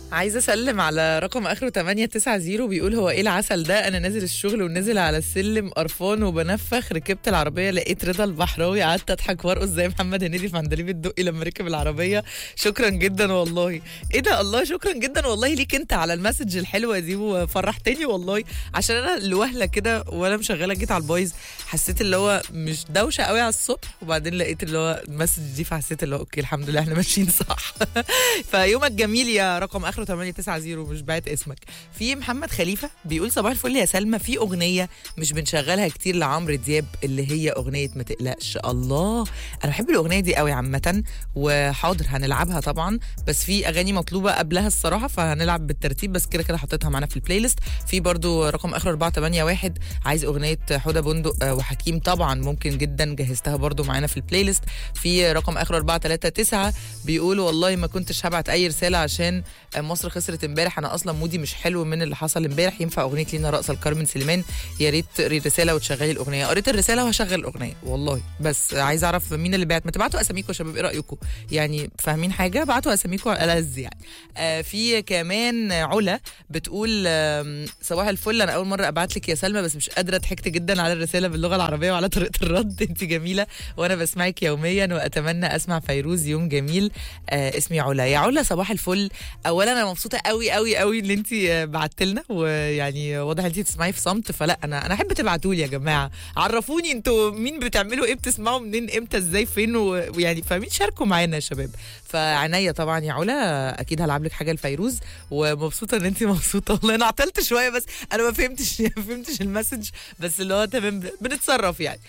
عايزه اسلم على رقم اخره 890 بيقول هو ايه العسل ده انا نازل الشغل ونزل على السلم قرفان وبنفخ ركبت العربيه لقيت رضا البحراوي قعدت اضحك وارقص زي محمد هنيدي في عندليب الدقي لما ركب العربيه شكرا جدا والله ايه ده الله شكرا جدا والله ليك انت على المسج الحلوه دي وفرحتني والله عشان انا لوهله كده وانا مشغله جيت على البايظ حسيت اللي هو مش دوشه قوي على الصبح وبعدين لقيت اللي هو المسج دي فحسيت اللي هو اوكي الحمد لله احنا ماشيين صح فيومك جميل يا رقم اخره 890 مش بعت اسمك في محمد خليفه بيقول صباح الفل يا سلمى في اغنيه مش بنشغلها كتير لعمرو دياب اللي هي اغنيه ما تقلقش الله انا بحب الاغنيه دي قوي عامه وحاضر هنلعبها طبعا بس في اغاني مطلوبه قبلها الصراحه فهنلعب بالترتيب بس كده كده حطيتها معانا في البلاي ليست في برضو رقم اخره 481 عايز اغنيه حدى بندق آه، وحكيم طبعا ممكن جدا جهزتها برضو معانا في البلاي ليست في رقم اخره 439 بيقول والله ما كنتش هبعت اي رساله عشان آه، مصر خسرت امبارح انا اصلا مودي مش حلو من اللي حصل امبارح ينفع اغنيه لينا رقصه لكارمن سليمان يا ريت تقري الرساله وتشغلي الاغنيه قريت الرساله وهشغل الاغنيه والله بس عايز اعرف مين اللي بعت ما تبعتوا اساميكم يا شباب ايه رايكم يعني فاهمين حاجه بعتوا اساميكم على ألذ يعني آه في كمان علا بتقول آم، صباح الفل انا اول مره ابعت لك يا سلمى بس مش قادره ضحكت جدا على الرساله باللغه العربيه وعلى طريقه الرد انت جميله وانا بسمعك يوميا واتمنى اسمع فيروز يوم جميل آه اسمي علا يا علا صباح الفل اولا انا مبسوطه قوي قوي قوي ان انت بعت لنا ويعني واضح ان انت تسمعي في صمت فلا انا انا احب تبعتوا لي يا جماعه عرفوني انتوا مين بتعملوا ايه بتسمعوا منين امتى ازاي فين و- ويعني فاهمين شاركوا معانا يا شباب فعناية طبعا يا علا اكيد هلعب لك حاجه لفيروز ومبسوطه ان انت مبسوطه والله انا عطلت شويه بس انا ما فهمتش ما فهمتش المسج بس اللي هو تمام بنتصرف يعني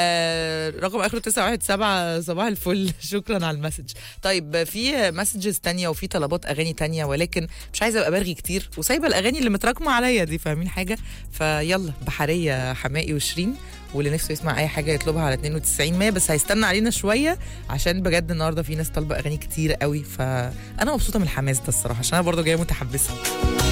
آه رقم اخره 917 صباح الفل شكرا على المسج طيب في مسجز تانية وفي طلبات اغاني تانية ولكن مش عايزه ابقى برغي كتير وسايبه الاغاني اللي متراكمه عليا دي فاهمين حاجه فيلا بحريه حمائي وشيرين واللي نفسه يسمع اي حاجه يطلبها على 92 100 بس هيستنى علينا شويه عشان بجد النهارده في ناس طالبه اغاني كتير قوي فانا مبسوطه من الحماس ده الصراحه عشان انا برضه جايه متحمسه